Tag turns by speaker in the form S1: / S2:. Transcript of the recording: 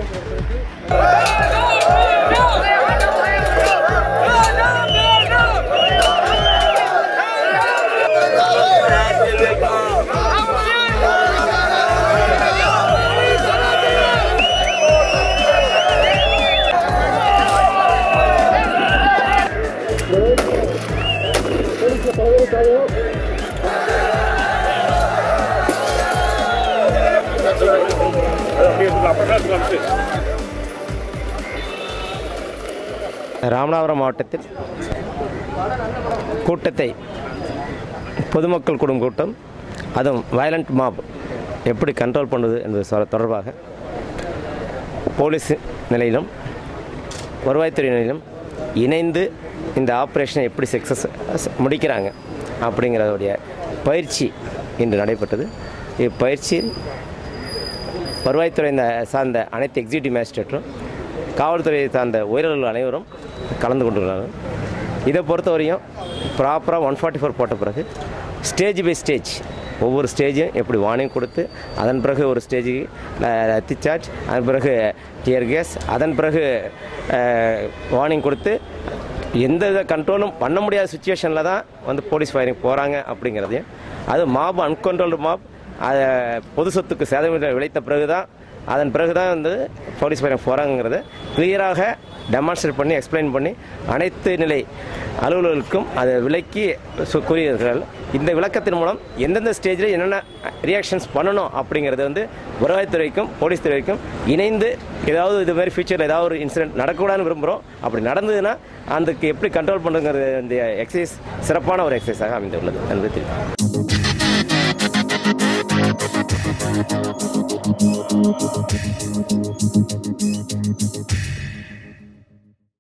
S1: ராமநாதபுரம் மாவட்டத்தில் கூட்டத்தை பொதுமக்கள் கூடும் கூட்டம் அதுவும் வயலண்ட் மாப் எப்படி கண்ட்ரோல் பண்ணுவது என்பது சொ- தொடர்பாக போலீஸ் நிலையிலும் வருவாய்த்துறை நிலையிலும் இணைந்து இந்த ஆப்ரேஷனை எப்படி சக்ஸஸ் முடிக்கிறாங்க அப்படிங்கிறதுடைய பயிற்சி இன்று நடைபெற்றது இப்பயிற்சியில் வருவாய்த்துறை இந்த சார்ந்த அனைத்து எக்ஸிக்யூட்டிவ் மேஜிஸ்ட்ரேட்டும் காவல்துறையை சார்ந்த உயரர்கள் அனைவரும் கலந்து கொண்டுள்ளார்கள் இதை பொறுத்தவரையும் ப்ராப்பராக ஒன் ஃபார்ட்டி ஃபோர் போட்ட பிறகு ஸ்டேஜ் பை ஸ்டேஜ் ஒவ்வொரு ஸ்டேஜும் எப்படி வார்னிங் கொடுத்து அதன் பிறகு ஒரு ஸ்டேஜுக்கு திச்சார்ஜ் அதன் பிறகு டியர் கேஸ் அதன் பிறகு வார்னிங் கொடுத்து எந்த வித கண்ட்ரோலும் பண்ண முடியாத சுச்சுவேஷனில் தான் வந்து போலீஸ் ஃபயரிங் போகிறாங்க அப்படிங்கிறதையும் அது மாப் அன்கண்ட்ரோல்டு மாப் அதை பொது சொத்துக்கு சேதம் விளைத்த பிறகு தான் அதன் பிறகு தான் வந்து போலீஸ் ஃபயரிங் போகிறாங்கிறத கிளியராக டெமான்ஸ்ட்ரேட் பண்ணி எக்ஸ்பிளைன் பண்ணி அனைத்து நிலை அலுவலர்களுக்கும் அதை விளக்கி சு- கூறியிருக்கிறார்கள் இந்த விளக்கத்தின் மூலம் எந்தெந்த ஸ்டேஜில் என்னென்ன ரியாக்ஷன்ஸ் பண்ணணும் அப்படிங்கிறது வந்து வருவாய்த்துறைக்கும் போலீஸ் துறைக்கும் இணைந்து ஏதாவது இது மாதிரி ஃபியூச்சரில் ஏதாவது ஒரு இன்சிடென்ட் நடக்கக்கூடாதுன்னு விரும்புகிறோம் அப்படி நடந்ததுன்னா அதுக்கு எப்படி கண்ட்ரோல் பண்ணுங்கிறது இந்த எக்ஸசைஸ் சிறப்பான ஒரு எக்ஸசைஸாக அமைந்துள்ளது என்பது தெரியும்